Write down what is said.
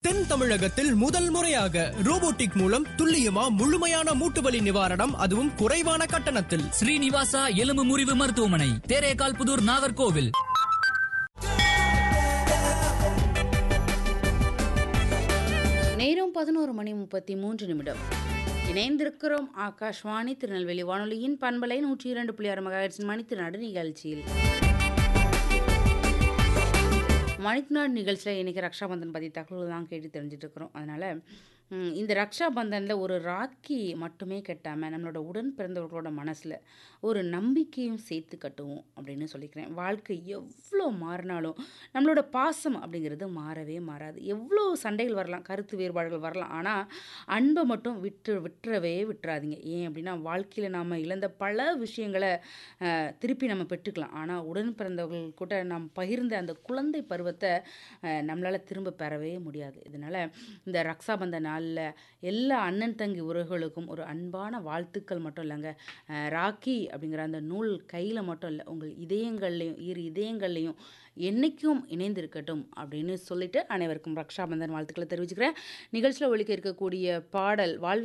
தென் தமிழகத்தில் முதல் முறையாக ரோபோட்டிக் மூலம் துல்லியமா முழுமையான மூட்டு வலி நிவாரணம் அதுவும் குறைவான கட்டணத்தில் ஸ்ரீனிவாசா எலும்பு முறிவு மருத்துவமனை தேரேகால் புதூர் நாகர்கோவில் நேரம் பதினோரு மணி முப்பத்தி மூன்று நிமிடம் இணைந்திருக்கிறோம் ஆகாஷ்வாணி திருநெல்வேலி வானொலியின் பண்பலை நூற்றி இரண்டு புள்ளி ஆறு மகாட்சின் மணித்திருநாடு நிகழ்ச்சியில் மணித்திருநாடு நிகழ்ச்சியில் இன்றைக்கி ரக்ஷாபந்தன் பற்றி தகவல் தான் கேட்டு தெரிஞ்சுட்டு இருக்கிறோம் அதனால் ம், இந்த ரக்ஷாபந்தனில் ஒரு ராக்கி மட்டுமே கட்டாமல் நம்மளோட உடன் பிறந்தவர்களோட மனசில் ஒரு நம்பிக்கையும் சேர்த்து கட்டுவோம் அப்படின்னு சொல்லிக்கிறேன் வாழ்க்கை எவ்வளோ மாறினாலும் நம்மளோட பாசம் அப்படிங்கிறது மாறவே மாறாது எவ்வளோ சண்டைகள் வரலாம் கருத்து வேறுபாடுகள் வரலாம் ஆனால் அன்பை மட்டும் விட்டு விட்டுறவே விட்டுறாதீங்க ஏன் அப்படின்னா வாழ்க்கையில் நாம் இழந்த பல விஷயங்களை அஹ், திருப்பி நம்ம பெற்றுக்கலாம் ஆனால் உடன் பிறந்தவர்கள் கூட நாம் பகிர்ந்த அந்த குழந்தை பருவத்தை நம்மளால் திரும்ப பெறவே முடியாது இதனால் இந்த ரக்ஷாபந்த நாளில் எல்லா அண்ணன் தங்கி உறவுகளுக்கும் ஒரு அன்பான வாழ்த்துக்கள் மட்டும் இல்லைங்க அஹ், ராக்கி அப்படிங்கிற அந்த நூல் கையில் மட்டும் இல்லை உங்கள் இதயங்கள்லையும் இரு இதயங்கள்லையும் என்னைக்கும் இணைந்திருக்கட்டும் அப்படின்னு சொல்லிட்டு அனைவருக்கும் ரக்ஷாபந்தன் வாழ்த்துக்களை தெரிவிச்சுக்கிறேன் நிகழ்ச்சியில் ஒழிக்க இருக்கக்கூடிய பாடல் வாழ்வி